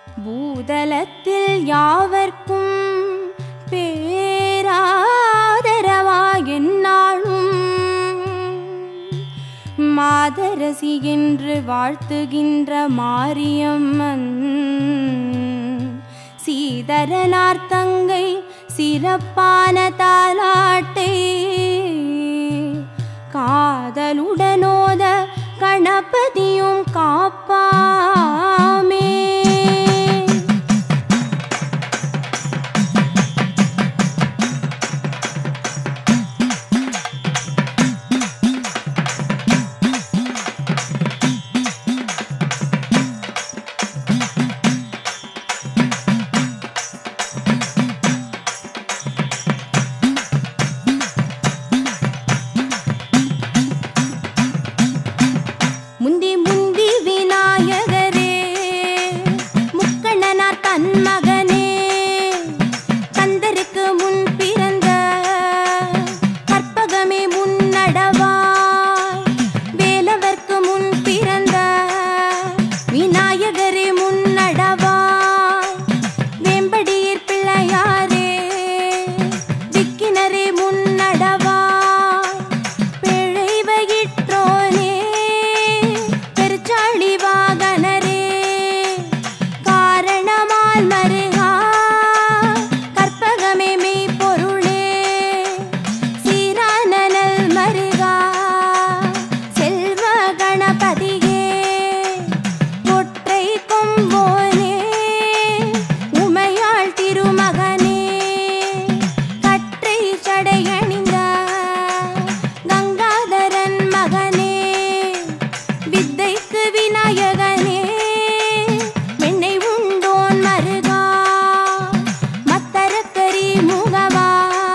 பூதலத்தில் யாவர்க்கும் பேராதரவாய் என்னாலும் மாதரசி என்று வாழ்த்துகின்ற மாரியம்மன் சீதரனார் தங்கை சிறப்பான தாலாட்டை காதலுடனோத கணபதியும் காப்பாமே முந்தி முந்தி விநாயகரே முக்கண்ணனார் தன் மகனே கந்தருக்கு முன் பிறந்த கற்பகமே முன்னடவாய் வேலவர்க்கு முன் பிறந்த விநாயகரே முன்னடவாய் வேம்படியீர் பிள்ளையாரே விக்கினரே முன்னடவாய் பிழை வகிற்றோனே பெருச்சாளி வாகனரே காரணமால் மருகா கற்பகமே மெய்ப்பொருளே சீரானனல் மருகா செல்வ கணபதியே ஒற்றை கொம்போனே உமையாள் திருமகனே கற்றை சடையணிந்த கங்காதரன் மகனே வித்தைக்கு விநாயகனே வெண்ணை உண்டோன் மருகா மத்தரக்கரி முகவா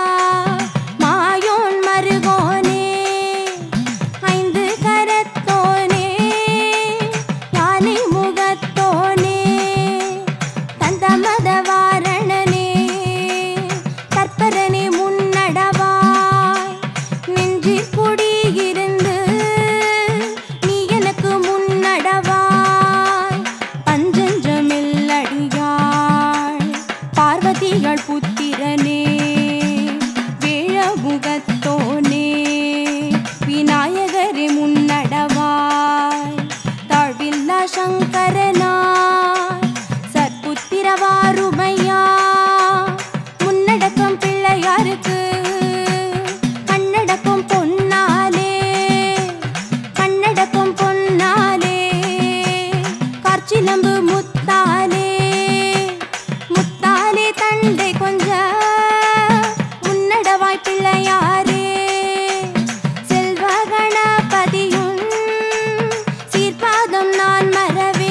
மாயோன் மருகோனே ஐந்து கரத்தோனே யானை முகத்தோனே தந்தமத வாரணனே கற்பரனே முன்னடவாய் நெஞ்சிற் குடியிருந்து நீ எனக்கு முன்னடவாய் பஞ்சஞ்சமில்லடியாள் பார்வதிகள் புத்திரனே வேழமுகத்தோனே விநாயகரே முன்னடவாய் தாழ்வில்லா சங்கரனாய் சற்புத்திரவாருமையா முன்னடக்கம் பிள்ளையாருக்கு கண்ணடக்கம் பொன்னாலே கண்ணடக்கம் பொன்னாலே கார்ச்சிலம்பு முத்தாலே முத்தாலே தண்டை கொஞ்ச முன்னடவாய் பிள்ளையாரே செல்வ கணபதியும் சீர்பாதம் நான் மறவே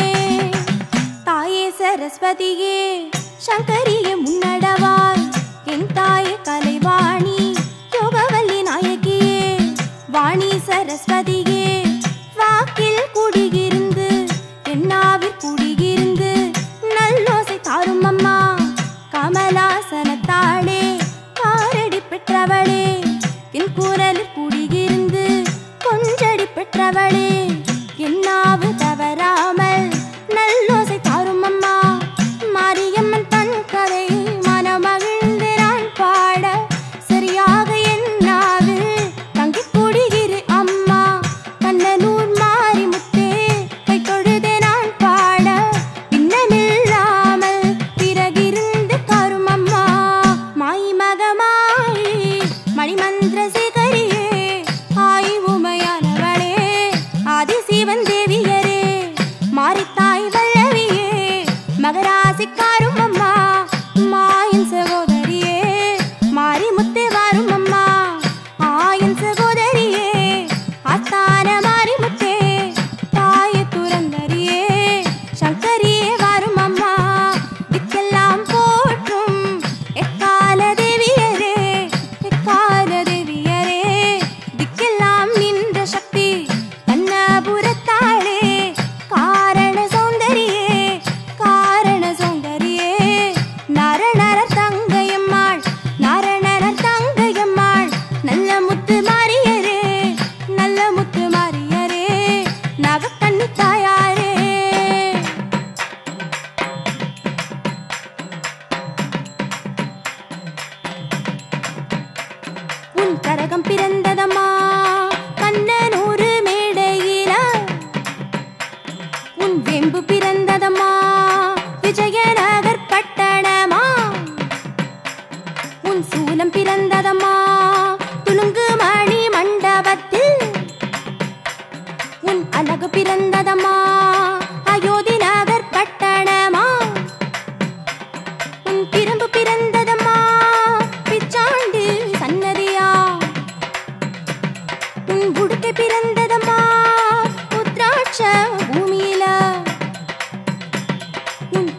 தாயே சரஸ்வதியே சங்கரியே முன்னடவாய் என் தாயே கலைவாணி யோகவல்லி நாயகியே வாணி சரஸ்வதியே வாக்கில் குடியிருந்து என்னாவிற் குடியிருந்து நல்லோசை தாரும் அம்மா கமலாசனத்தாளே காரடி பெற்றவளே என் குரலில் குடியிருந்து கொஞ்சடி பெற்றவளே என்னாவு தவறாமல் நல்லோசை தாரும் அம்மா மாரியம்மன் தன் கதை மனமகிழ்ந்து நான் பாட சரியாக என்னாவில் தங்கிக் குடியிரு அம்மா கண்ணனூர் மாறி முத்தே கை தொழுதே நான் பாட பின்னமில்லாமல் பிறகிருந்து காரும் அம்மா மாய் மகமாய் மணிமந்திர சேகரியே ஆய் உமையானவளே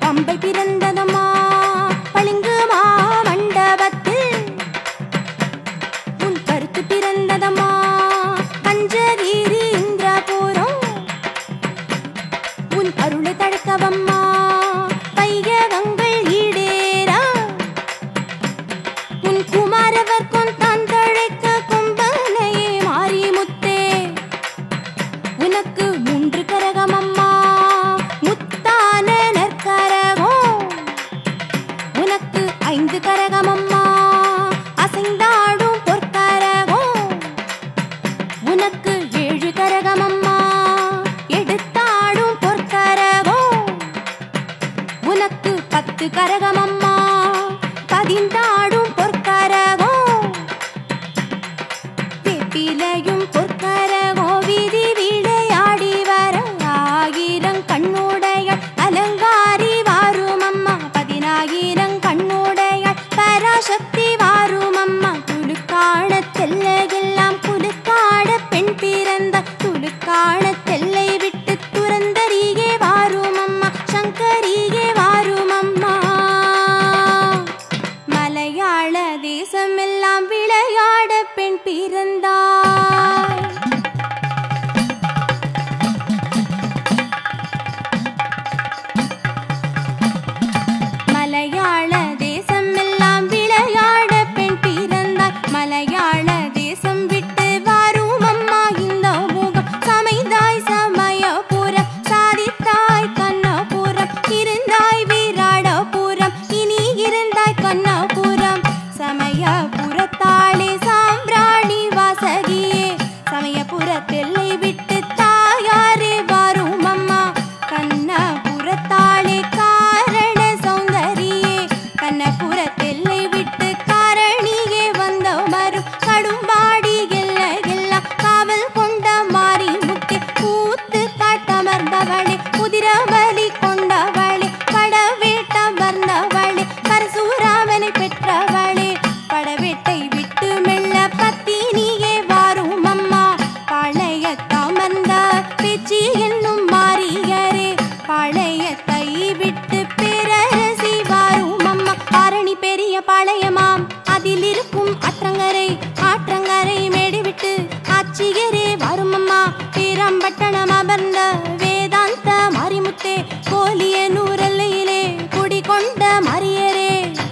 பம்பை பிறந்ததம்மா பளிங்கு மா மண்டபத்தில் உன் கருத்து பிறந்ததம்மா பஞ்சகிரி இந்திரபுரம் உன் அருளை தடுக்கவம்மா பையகங்கள் ஈடேரா உன் குமாரவர் கொன் தான் தழைக்க கொம்பனையே மாறி முத்தே உனக்கு மூன்று கரகமம்மா முத்தான நற்கரகம் உனக்கு ஐந்து கரகமம்மா அசைந்தாடும் பொற்கரகம் உனக்கு ஏழு கரகமம்மா எடுத்தாடும் பொற்கரகம் உனக்கு பத்து கரகமம்மா பதிந்தாடும் பொற்கரகம் வெப்பிலையும் பொற்கரகோ விதி விளையாடி வர ஆயிரம் கண்ணுடைய அலங்காரி வாரும் அம்மா பதினாயிரம் கண்ணுடைய பராசக்தி வாரும் அம்மா துலுக்கான தெல்லையெல்லாம் குலுக்காட பெண் பிறந்த துலுக்கான தெல்லை விட்டு துறந்தரியே வாரும் அம்மா சங்கரியே வாரும் அம்மா மலையாள தேசமெல்லாம் விளையாட பெண் பிறந்தாய் மலையாள தேசமெல்லாம் விளையாட பெண் பிறந்தாய் மலையாள தேசம் விட்டு வரும் அம்மா இந்த முகம் சமைந்தாய் சமயபுரம் சாதித்தாய் கண்ணபுரம் இருந்தாய் விராடபுரம் இனி இருந்தாய் கண்ணபுரம் சமயபுரத்தாளே சாம்பிராணி வாசகியே சமயபுரத்தெல்லை விட்டு தாயாரே வரும் அம்மா கண்ணபுரத்தாளே காரண சௌந்தரியே கண்ணபுரத்தெல்லை விட்டு காரணியே வந்த மரும் கடும்பாடி எல்ல எல்லாம் காவல் கொண்ட மாறி முத்தே கூத்து காட்டமர்ந்தவளே குதிரபலி கொண்டவளே படவேட்டமர்ந்தவளே பரசுராமனை பெற்றவளே படவேட்டை விட்டு மெல்ல பத்தினியே வாரும் அம்மா பாளையத்தமர்ந்த பேச்சு என்னும் மாறியரே பாளையத்தை விட்டு பேரரசி வாரும் அம்மா ஆரணி பெரிய பாளையமாம் அதில் இருக்கும் ஆற்றங்கரை ஆற்றங்கரை மேடு விட்டு ஆட்சியரே வரும் அம்மா பேரம்பட்டணம் அமர்ந்த வேதாந்த மாரிமுத்தே கோலிய நூரல்லையிலே குடிகொண்ட மரியரே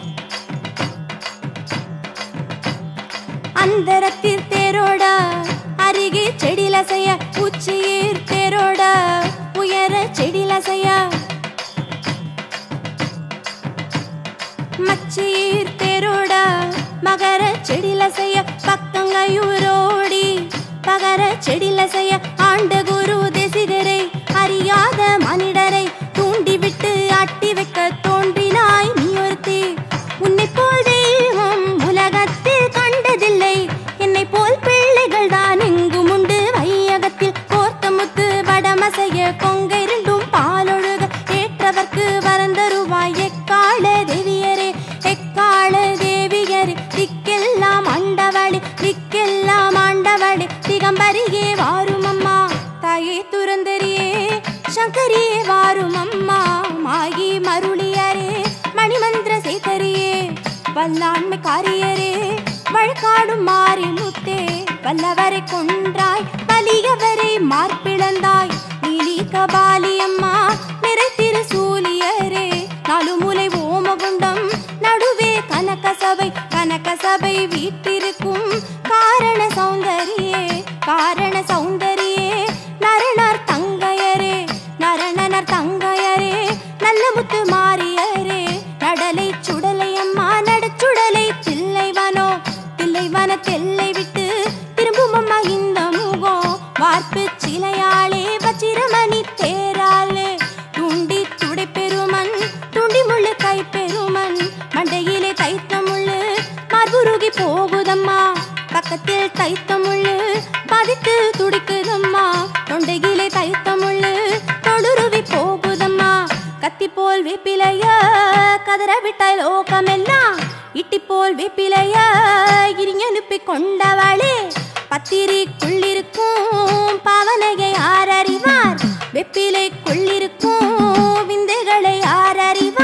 அந்தரத்தில் தேரோட அருகே செடிலசைய உச்சியீர் தேரோட உயர செடிலசைய மச்சீர் தேரோட மகர செடிலசைய பக்கங்கையூரோடி பகர செடிலசைய ஆண்ட குரு தேசிகரை அறியாத மனிதரை தூண்டிவிட்டு அட்டி வைக்க தோன்றினாய் நீ ஒருத்தி உன்னை போல் தெய்வம் உலகத்தில் கண்டதில்லை என்னை போல் பிள்ளைகள் தான் எங்கும் உண்டு வையகத்தில் கோர்த்த முத்து வடமசைய கொங்கை இரண்டும் பாலொழுக ஏற்றவர்க்கு வரந்தருவாய் எக்கால தேவியரே எக்கால தேவியரே திக்கெல்லாம் ஆண்டவளே திக்கெல்லாம் ஆண்டவளே திகம்பரியே வாரும் அம்மா தாயே துறந்தரியே சங்கரியே வாரும் அம்மா மாயி மருளியரே மணிமந்திர சேகரியே வல்லாண்மை காரியரே வழக்காடும் மாறி முத்தே வல்லவரை கொன்றாய் வலியவரை மார்பிளந்தாய் நீலி கபாலி அம்மா நிறைத்திரு சூலியரே நாலு மூலை ஓமகுண்டம் நடுவே கனகசபை கனகசபை வீட்டிருக்கும் காரண சௌந்தரியே காரண சௌந்தரியே நரணர் தங்கையரே நரணனர் தங்கையரே நல்ல முத்து மாறியரே நடலை சுடலை அம்மா நடச்சுடலை தில்லைவனோ தில்லைவன தெல்லை விட்டு திரும்பும் அம்மா இந்த முகம் வார்ப்பு சிலையாளே வச்சிரமணி தேராளே துண்டி துடை பெருமன் துண்டி முள்ளு கை பெருமன் மண்டையிலே தைத்த முள்ளு மார்புருகி போகுதம்மா பக்கத்தில் தைத்த முள்ளு பதித்து துடிக்குதம்மா தொண்டையிலே தைத்த முள்ளு தொடுருவி போகுதம்மா கத்தி போல் வேப்பிலைய கதற விட்டாய் லோகமெல்லாம் இட்டி போல் வேப்பிலைய இரிங்கனுப்பி கொண்டவளே பத்திரிக்குள்ளிருக்கும் பாவனையை யார் அறிவார் வெப்பிலைக்குள்ளிருக்கும் விந்தைகளை யார் அறிவார்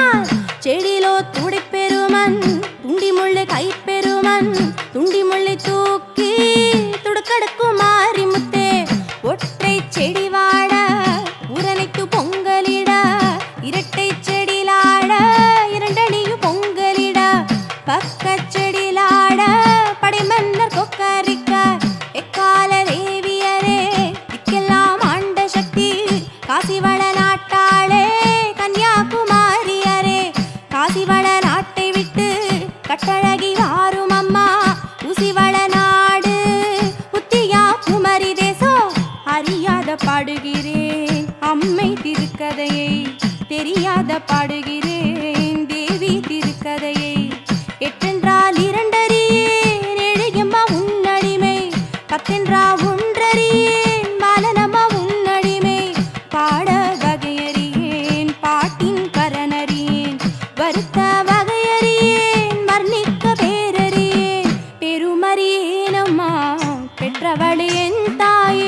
அறியாத பாடுகிறேன் தேவி திருக்கதையை எட்டென்றால் இரண்டறியேன் ஏழையம்மா உன்னடிமை பத்தென்றா ஒன்றறியேன் பாலனம்மா உன்னடிமை பாட வகையறியேன் பாட்டின் கரனறியேன் வருத்த வகையறியேன் வர்ணிக்க பேரறியேன் பெருமறியேனம்மா பெற்றவளே என் தாயே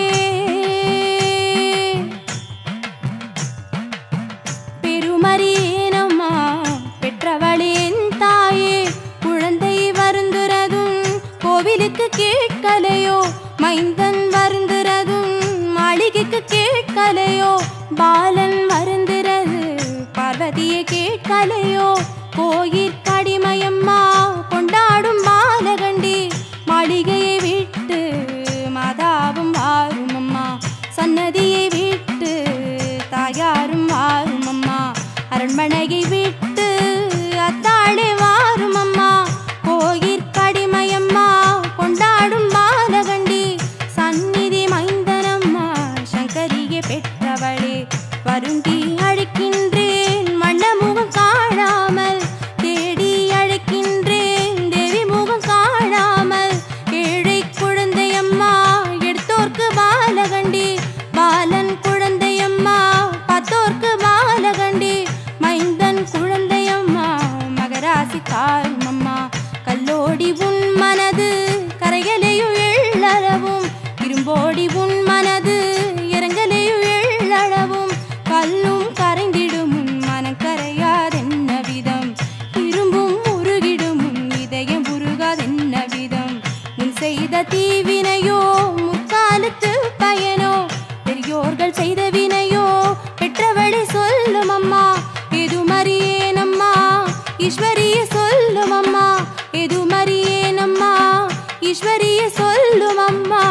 பெருமறியேனம்மா பெற்றவளே என் தாயே குழந்தை வருந்துறதும் கோவிலுக்கு கேட்கலையோ மைந்தன் வருந்துறதும் மாளிகைக்கு கேட்கலையோ பாலன் வருந்துறது பார்வதியை கேட்கலையோ கோயிற் கடிமையம்மா கொண்டாடும் பாலகண்டி மாளிகையை விட்டு மாதாவும் வாரும் அம்மா சன்னதியை விட்டு தாயாரும் வாரும் அம்மா அரண்மனையை விட்டு அத்தாளே வாரும் அம்மா கோயிற் கடிமையம்மா கொண்டாடும் பாலகண்டி சந்நிதி மைந்தனம்மா சங்கரியை பெற்றவளே வருந்தி அழைக்கின்றேன் வண்ண முகம் காணாமல் தேடி அழைக்கின்றேன் தேவி முகம் காணாமல் ஏழை குழந்தையம்மா எடுத்தோர்க்கு பாலகண்டி பாலன் குழந்தையம்மா பத்தோர்க்கு பாலகண்டி மைந்தன் குழந்தையம்மா மகராசி தாரும் அம்மா கல்லோடி உன் மனது கரைகளையும் எள்ளளவும் இரும்போடி உன் மனது இறங்கலையும் எள்ளளவும் கல்லும் கரைந்திடும் உன் மனம் கரையாதென்ன விதம் இரும்பும் உருகிடும் உன் இதயம் உருகாதென்ன விதம் முன் செய்த தீவினையோ முக்காலத்து பயனோ பெரியோர்கள் செய்த வினையோ பெற்றவளை சொல்லும் அம்மா எது மறியேனம்மா ஈஸ்வரிய சொல்லும் அம்மா எது மறியேனம்மா ஈஸ்வரிய சொல்லும் அம்மா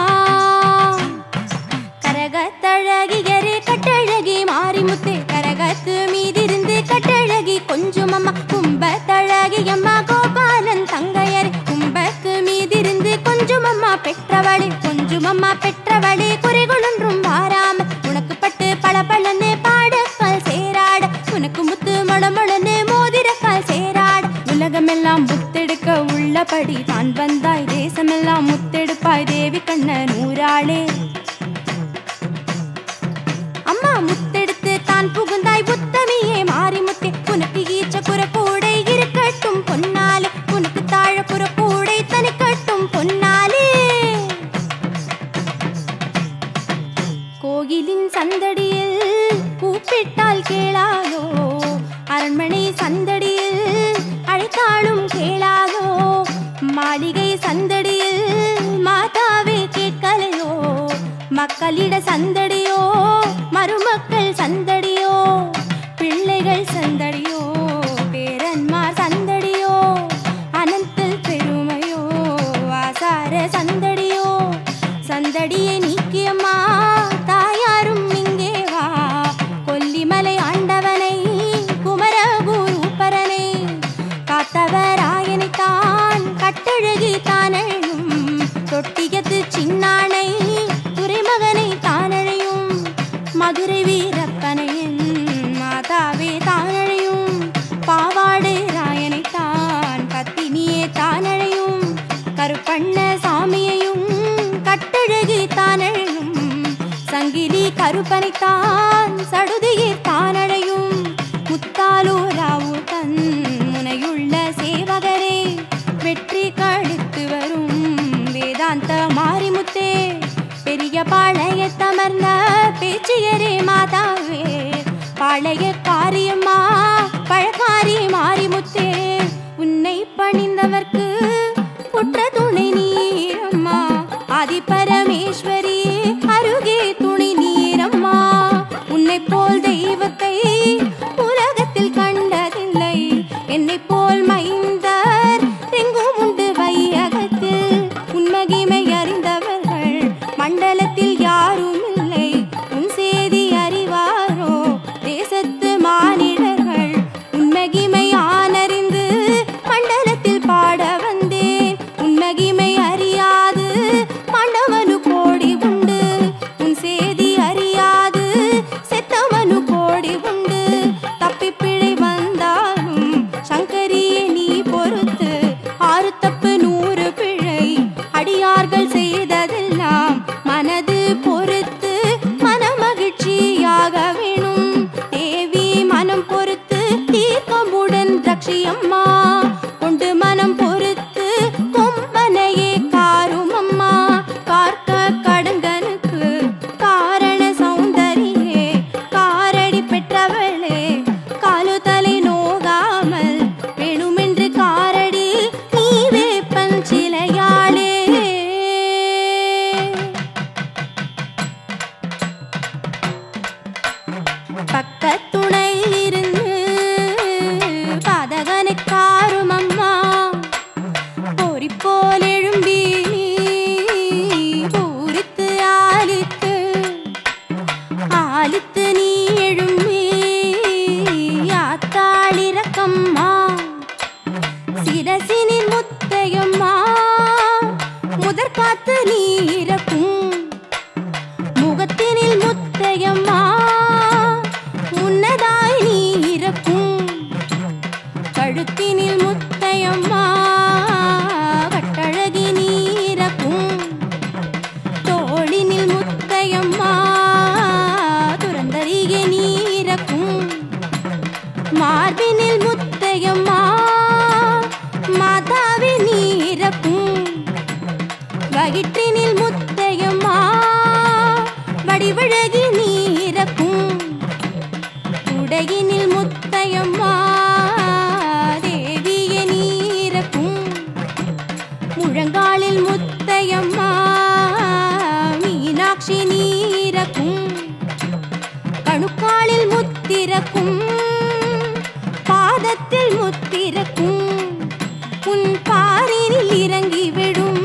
கரகத்தழகியரே கட்டழகி மாரிமுத்தே கரகத்து மீதிருந்து கட்டழகி கொஞ்சம் அம்மா கும்பத்தழகி அம்மா கோபாலன் தங்கையரே கும்பத்து மீதிருந்து கொஞ்சம் அம்மா பெற்றவளே கொஞ்சம் அம்மா பெற்றவளே குறைகளொன்றும் வாராம உனக்கு பட்டு பளபளன்னு பாடக்கால் சேராட உனக்கு முத்து மொளமொளன்னு மோதிரக்கால் சேராட உலகமெல்லாம் முத்தெடுக்க உள்ளபடி தான் வந்தாய் தேசமெல்லாம் முத்தெடுப்பாய் தேவி கண்ண நூறாளே அம்மா முத்தெடுத்து தான் புகுந்தாய் உத்தமியே மாறி முத்தே உனக்கு ஈச்ச குற கூடை இருக்கட்டும் பொன்னாலே உனக்கு தாழ குற கூடை தனிக்கட்டும் பொன்னாலே கோயிலின் சந்தடியில் கூப்பிட்டால் கேளாதோ அரண்மனை சந்தடியில் அழைத்தாலும் கேளாதோ மாளிகை சந்தடியில் மாதாவே கேட்கலையோ மக்களிட சந்தடியோ மருமக்கள் சந்தடியோ பிள்ளைகள் சந்தடியோ பேரன்மார் சந்தடியோ அனந்தல் பெருமையோ ஆசார சந்தடியோ சந்தடியை நீக்கியம்மா தாயாரும் இங்கே வா கொல்லிமலை ஆண்டவனை குமரகுருபரனை காத்தவராயனை தான் கட்டழகி தானழும் தொட்டியத்து சின்னானை துறைமகனை தானழையும் மதுரை வீரப்பனையின் மாதாவே தானழையும் பாவாடு ராயனை தான் பத்தினியே தானழையும் கருப்பண்ண சாமியையும் கட்டழகி தானழையும் சங்கிலி கருப்பனைத்தான் சடுதியே தானழையும் முத்தாலூராவு தன் முனையுள்ள சேவகரே வெற்றி கழித்து வரும் வேதாந்த மாரிமுத்தே பெரிய பாளைய தமர்ந்த பேச்சியரே மாதாவே பாளைய காரியம்மா பழக்காரி மாரிமுத்தே உன்னை பணிந்தவர்க்கு புற்ற துணை நீரம்மா ஆதிபரமேஸ்வரி அருகே துணை நீரம்மா உன்னை போல் தெய்வத்தை உலகத்தில் கண்டதில்லை என்னை போல் மைந்தர் எங்கும் உண்டு வையகத்தில் உன்மகிமை அறிந்தவர்கள் மண்டலத்தில் யாரும் இல்லை உன் செய்தி அறிவாரோ தேசத்து மானிடர்கள் உன்மகிமை ஆனறிந்து மண்டலத்தில் பாட வந்தேன் உன்மகிமை அறியாது மண்டவனு கோடி உண்டு உன் செய்தி அறியாது செத்தவனு கோடி உண்டு தப்பி மீனாட்சி அம்மா கொண்டு மனம் பொறுத்து கொம்பனையே காரும் அம்மா கார்க்க கடங்கனுக்கு காரண சௌந்தரியே காரடி பெற்றவளே காலு தலை நோகாமல் வேணுமென்று காரடி நீ வேப்பஞ்சிலையாளே பக்கத்துணை இருந்து பாதகனை காரும் அம்மா போரி போல் எழும்பி பூரித்து ஆலித்து ஆலித்து நீ எழும்பி ஆத்தாளிரக்கம்மா சிரசினின் முத்தையம்மா முதற் காத்து நீ இறக்கும் முகத்தினில் முத்தையம்மா முன்னதாய் நீ இறக்கும் கழுத்தினில் முத்தையம்மா கட்டழகி நீ இறக்கும் தோளினில் முத்தையம்மா துறந்தறிய நீ இறக்கும் மார்பினில் முத்தையம்மா மாதாவி நீ இறக்கும் வயிற்றினில் முத்தையம்மா வடிவழகி நீ இறக்கும் உடையினில் முத்தையம்மா தேவிய நீ இறக்கும் முழங்காலில் முத்தையம்மா மீனாட்சி நீ இறக்கும் கணுக்காலில் முத்திறக்கும் பாதத்தில் முத்திறக்கும் உன் பாரினில் இறங்கி விடும்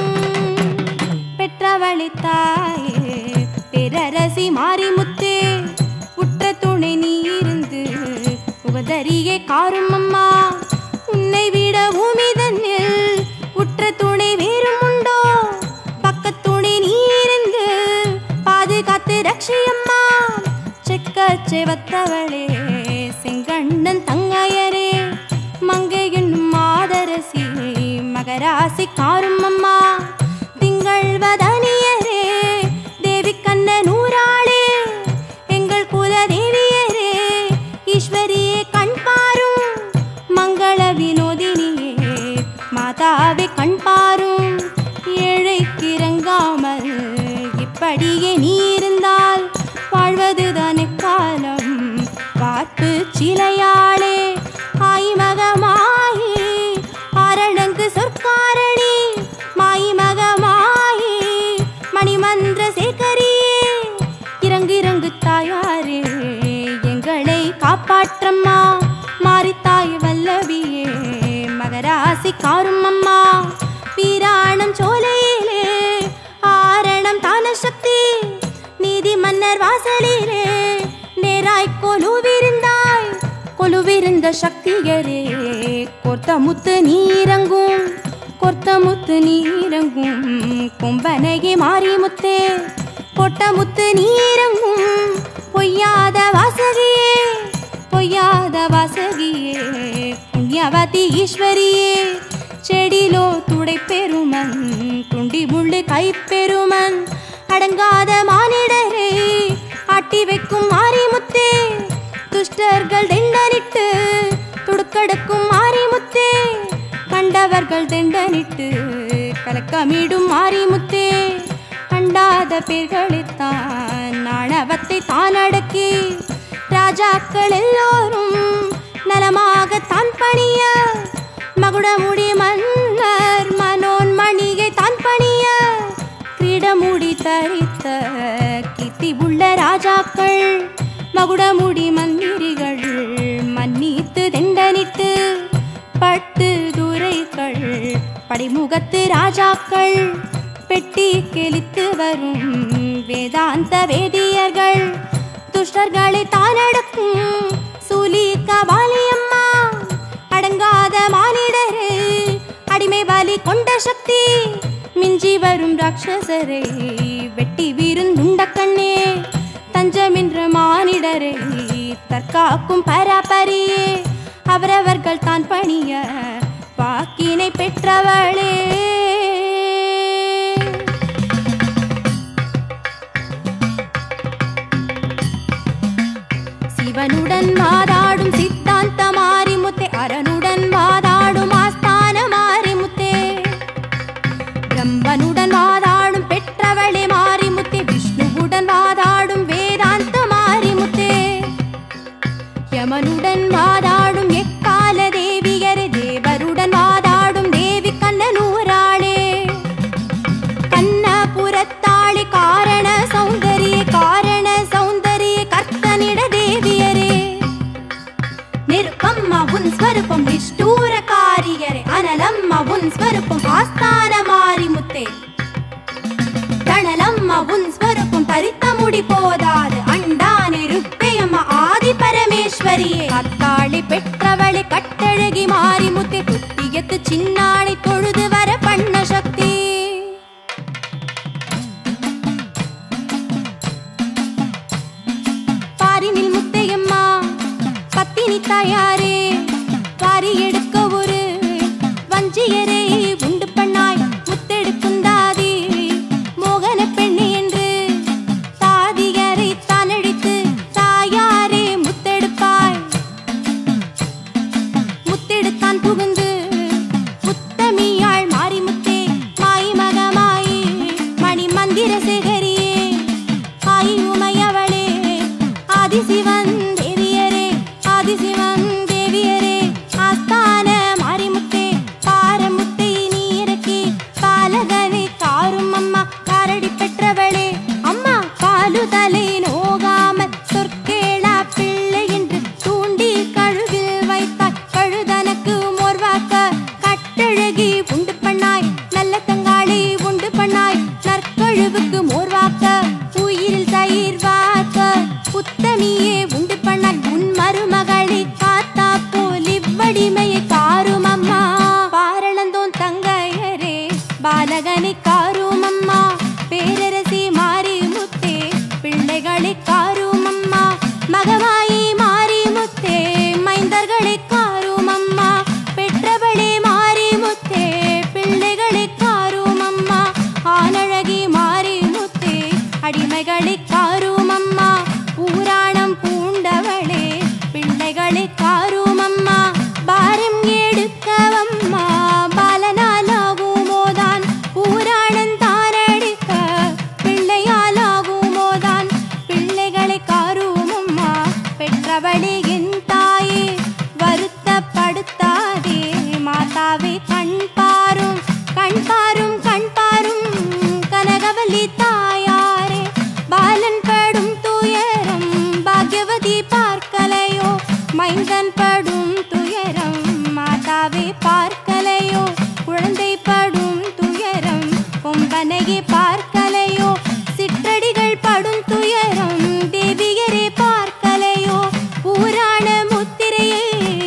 பெற்றவளி தாயே பிறரசி மாரிமுத்தே உற்ற துணை நீ இருந்து உகதறியே காரும் அம்மா உன்னை விட பூமி தன்னில் உற்ற துணை வேறும் உண்டோ பக்கத்துணை நீ இருந்து பாதுகாத்து ரட்சியம்மா செக்க செவத்தவளே செங்கண்ணன் தங்கையரே மங்கை என்னும் மாதரசி மகராசி காரும் அம்மா திங்கள் வதனியரே தேவி கண்ண நூறாளே எங்கள் குல தேவியரே ஈஸ்வரியே கண் பாரும் மங்கள வினோதினியே மாதாவே கண் பாரும் ஏழைக்கு இறங்காமல் இப்படியே நீ இருந்தால் வாழ்வதுதானே காலம் பார்ப்பு சிலையாளே ஆய்மகமாயி ஆரணங்கு சொற்காரணி மாய்மகமாயி மணிமந்திர சேகரியே இறங்கு இறங்கு தாயாரே எங்களை காப்பாற்றம்மா மாரித்தாய் வல்லவியே மகராசி காரும் அம்மா வீராணம் சோலையிலே ஆரணம் தான சக்தி நீதி மன்னர் வாசலிலே நேராய் கொலுவிருந்தாய் கொலுவிருந்த சக்தியரே கொர்த்த முத்து நீரங்கும் கொர்த்த முத்து நீரங்கும் கொம்பனையே மாறி முத்தே பொட்ட முத்து நீரங்கும் பொய்யாத வாசகியே பொய்யாத வாசகியே புண்ணியவதி ஈஸ்வரியே செடிலோ துடை பெருமன் துண்டி முள்ளு கை பெருமன் அடங்காத மானிடரே ஆட்டி வைக்கும் மாரிமுத்தே துஷ்டர்கள் தெண்டனிட்டு துடுக்கடுக்கும் மாரிமுத்தே கண்டவர்கள் தெண்டனிட்டு கலக்கமிடும் மாரிமுத்தே கண்டாத பேர்களைத்தான் நாணவத்தை தான் அடக்கி ராஜாக்கள் எல்லோரும் நலமாகத்தான் பணிய மகுடமுடி மன்னர் மனோன்மணியை தான் பணிய கிரீடமுடி தரித்த கீர்த்தி உள்ள ராஜாக்கள் மகுடமுடி மந்திரிகள் மன்னித்து தெண்டனிட்டு பட்டு துரைகள் படிமுகத்து ராஜாக்கள் பெட்டி கிழித்து வரும் வேதாந்த வேதியர்கள் துஷ்டர்களை தானடக்கும் சூலி கபாலியம்மா அடங்காத மானிடரே அடிமை பலி கொண்ட சக்தி மிஞ்சி வரும் ராட்சசரை வெட்டி வீருந்துண்ட கண்ணே தஞ்சமென்ற மானிடரை தற்காக்கும் பராபரியே அவரவர்கள் தான் பணிய வாக்கினை பெற்றவளே சிவனுடன் மாதாடும் சித்தாந்த மாரிமுத்தை அரணுடன் நெருப்பம்மா உன் ஸ்வரூபம் நிஷ்டூரகாரியரே அனலம்மா உன் ஸ்வரூபம் ஆஸ்தான மாரிமுத்தே தணலம்மா உன் ஸ்வரூபம் தரித்த முடி போதாது அண்டானே ருப்பையம்மா ஆதி பரமேஸ்வரியே அத்தாளி பெற்றவளை கட்டழகி மாரிமுத்தே துத்தியத்து சின்னாளை தொழுது வர பண்ண சக்தி பாரினில் முத்தையம்மா பத்தினி தாயாரே வாரி எடுக்க ஒரு வஞ்சியரை உண்டு பண்ணாய் முத்தெடுக்கும் தாதி மோகன பெண்ணு என்று தாதியரை தானழித்து தாயாரே முத்தெடுப்பாய் முத்தெடுத்தான் புகுந்து முத்தமியாள் மாரிமுத்தே மாய் மகமாயி மணி மந்திர சேகரியே ஆயி உமையவளே ஆதிசிவன் தேவியரே ஆதிசிவன் தேவியரே ஆஸ்தான மாரிமுத்தே பாரமுத்தை நீ இறக்கி பாலகனை காரும் அம்மா காரடி பெற்றவளே அம்மா பாலுதலை நோகாமல் சொற்கேளா பிள்ளை என்று தூண்டி கழுவில் வைத்தாய் கழுதனக்கு மோர்வாக்க கட்டழகி உண்டு பண்ணாய் நல்ல தங்காளி உண்டு பண்ணாய் நற்கழுவுக்கு மோர்வாக்க உயிரில் தயிர் வாக்க புத்தமியே உண்டு பண்ணாய் உன் மருமகளை காத்தா போல் இவ்வடிமையை காரும் அம்மா பாரளந்தோன் தங்கையரே பாலகனை காரும் அம்மா பேரரசி மாறி முத்தே பிள்ளைகளை காரும் அம்மா மகமாயி மாறி முத்தே மைந்தர்களை காரும் அம்மா பெற்றவளே மாறி முத்தே பிள்ளைகளை காரும் அம்மா ஆனழகி மாறி முத்தே அடிமைகளை காரும் அம்மா ஊராணம் பூண்டவளே பிள்ளைகளை காரும் அம்மா பாரம் எடுக்கவம்மா பாலனாலாகுமோதான் ஊராணம் தானடிக்க பிள்ளையாலாகுமோதான் பிள்ளைகளை காரும் அம்மா பெற்றவளே என் தாயே வருத்தப்படுத்தாதே மாதாவே கண் பாரும் கண் பாரும் கண் பாரும் கனகவல்லி தாயாரே பாலன் படும் துயரம் பாக்யவதி பார்க்கலையோ மைந்தன் படும் துயரம் மாதாவே பார்க்கலையோ குழந்தை படும் துயரம் கொம்பனையே பார்க்கலையோ சிற்றடிகள் படும் துயரம் தேவியரே பார்க்கலையோ பூராண முத்திரையே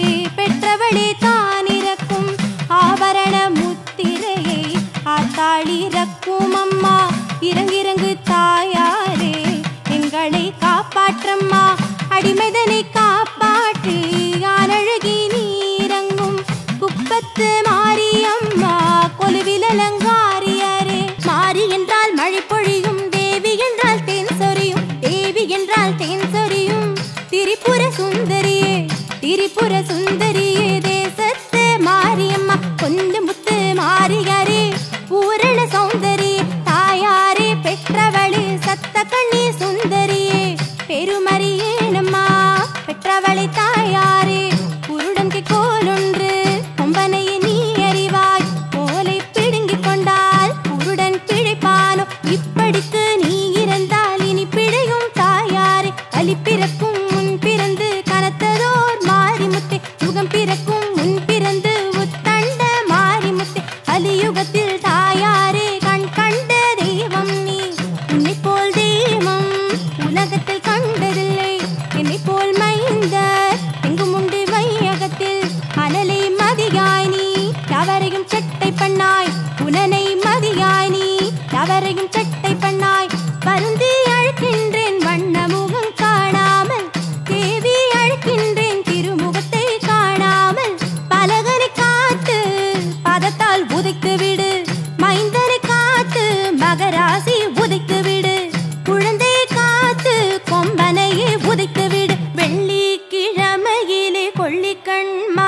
பெற்றவளே தானிறக்கும் ஆபரண முத்திரையை ஆத்தாளி இறக்கும் அம்மா இறங்கிறங்கு தாயாரே எங்களை காப்பாற்றம்மா அடிமைதனை காப்பாற்றி யானழகி நீரங்கும் குப்பத்து மாரியம்மா கொலுவில் அலங்காரியரே மாறி என்றால் மழை பொழியும் தேவி என்றால் தேன் சொரியும் தேவி என்றால் தேன் சொரியும் திரிபுர சுந்தரியே திரிபுர சுந்தரியே தேசத்து மாரியம்மா கொஞ்சம் முத்து மாறியாரே பூரண சௌந்தரி தாயாரே பெற்றவளே சத்த கண்ணி சுந்தரியே பெருமறியே நம்மா பெற்றவளை தாயாரே குருடன்கு கோலொன்று கொம்பனையே நீ அறிவாய் கோலை பிடுங்கிக் கொண்டால் குருடன் பிழைப்பானோ இப்படிக்கு நீ இறந்தால் இனி பிழையும் தாயாரே அலி பிறக்கும் முன் பிறந்து கனத்ததோர் மாரிமுத்தே யுகம் பிறக்கும் முன் பிறந்து உத்தண்ட மாரிமுத்தே அலியுகத்தில் தாயாரே கண் கண்ட தெய்வம் நீ உன்னை போல் தெய்வம் உலகத்தில் கண்டதில்லை என்னை போல் மைந்தர் எங்கும் உண்டு வையகத்தில் அனலை மதியாய் நீ தவறையும் சட்டை பண்ணாய் புனனை மதியாய் நீ தவறையும் சட்டை பண்ணாய் வருந்தி அழைக்கின்றேன் வண்ண முகம் காணாமல் தேவி அழைக்கின்றேன் திருமுகத்தை காணாமல் பலகனை காத்து பதத்தால் உதைத்து விடு மைந்தனை காத்து மகராசி உதைத்து விடு குழந்தையை காத்து கொம்பனையே உதைத்து விடு வெள்ளி கிழமையிலே கொள்ளிக்கண்